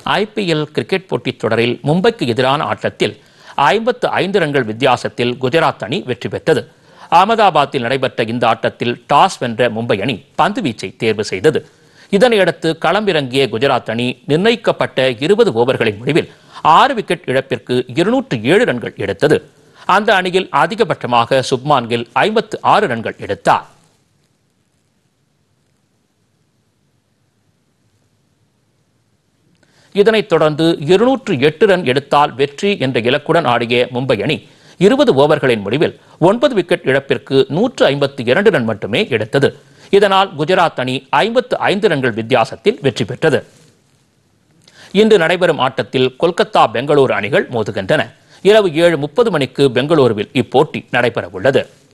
IPL cricket போட்டித் தொடரில் மும்பைக்கு எதிரான ஆட்டத்தில் ஐம்பத்து ஐந்து ரன்கள் வித்தியாசத்தில் குஜராத் அணி வெற்றி பெற்றது அகமதாபாத்தில் நடைபெற்ற இந்த ஆட்டத்தில் டாஸ் வென்ற மும்பை அணி பந்து வீச்சை தேர்வு செய்தது இதனையடுத்து களமிறங்கிய குஜராத் அணி நிர்ணயிக்கப்பட்ட இருபது ஓவர்களின் முடிவில் ஆறு விக்கெட் இழப்பிற்கு இருநூற்று ஏழு ரன்கள் எடுத்தது அந்த அணியில் அதிகபட்சமாக சுப்மான் கில் ஐம்பத்து ஆறு ரன்கள் எடுத்தார் இதனைத் தொடர்ந்து இருநூற்று எட்டு ரன் எடுத்தால் வெற்றி என்ற இலக்குடன் ஆடிய மும்பை அணி இருபது ஓவர்களின் முடிவில் ஒன்பது விக்கெட் இழப்பிற்கு நூற்று ஐம்பத்தி இரண்டு ரன் மட்டுமே எடுத்தது இதனால் குஜராத் அணி ஐம்பத்து ஐந்து ரன்கள் வித்தியாசத்தில் வெற்றி பெற்றது இன்று நடைபெறும் ஆட்டத்தில் கொல்கத்தா பெங்களூரு அணிகள் மோதுகின்றன இரவு ஏழு முப்பது மணிக்கு பெங்களூருவில் இப்போட்டி நடைபெற உள்ளது